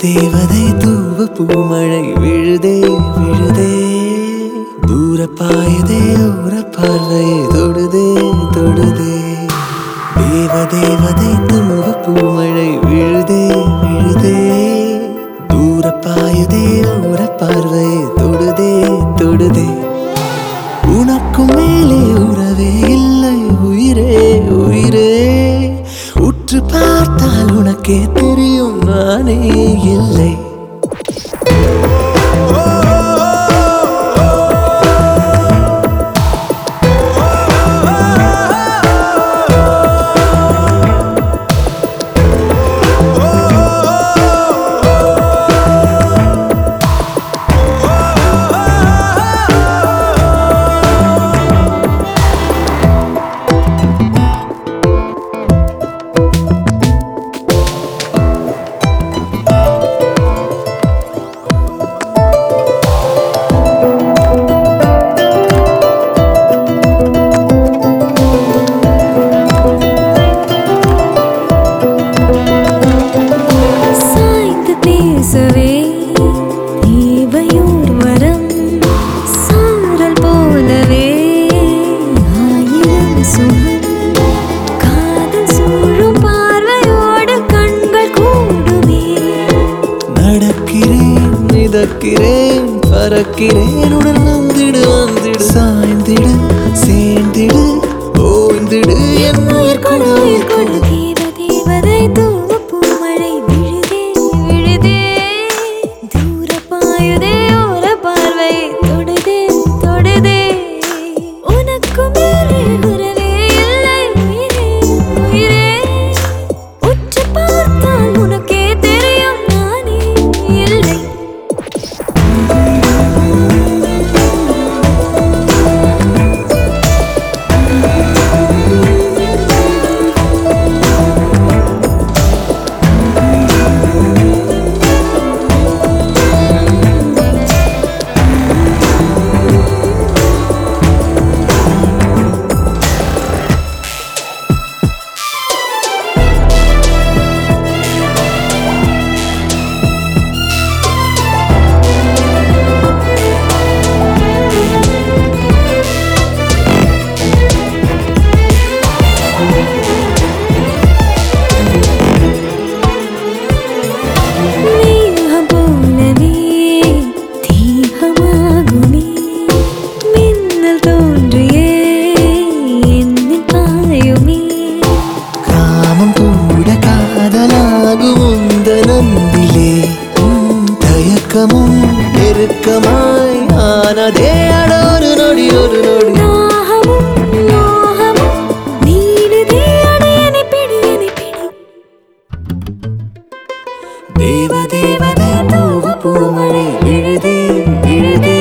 தேவதை தூவ பூமழை விழுதே விழுதே தூர பாயுதே ஊர பார்வையை தொடுதே தொடுதே தேவ தேவதை தூவ பூமழை விழுதே விழுதே தூர பாயுதே ஊர பார்வையை தொடுதே தொடுதே உனக்கும் மேலே உறவே இல்லை உயிரே உயிரே உற்று பார்த்தால் உனக்கே தெரியும் நானே இல்லை சாய்ந்து பேசவே தேவையோர் வரம் சாரல் போலவே ஆயிரம் சுகம் காதல் சூழும் பார்வையோடு கண்கள் கூடுமே நடக்கிறேன் மிதக்கிறேன் பறக்கிறேன் உடன் வந்திடு வந்திடு சாய்ந்திடு சேர்ந்திடு ஓய்ந்திடு என் உயிர் கொடு உயிர் கொடு தேவ தேவதை தூவ பூமழை விழுதே விழுதே தூர பாயுதே ஓர பார்வை தொடுதே தொடுதே உனக்கு மேலே உறவே இல்லை உயிரே உயிரே உற்று பார்த்தால் உனக்கே தெரியும் நானே இல்லை மேகம் போலவே தீகமாகுமே மின்னல் தோன்றியே என்னில் பாயுமே காமம் கூட காதலாகும் உந்த நந்திலே உம் தயக்கமும் நெருக்கமாய் ஆனதே அட ஒரு நொடி ஒரு நொடி தாகமும் மோகமும் நீடுதே அடையனை பிடி என்னை பிடி தேவ தேவதை தூவ பூமழை விழுதே விழுதே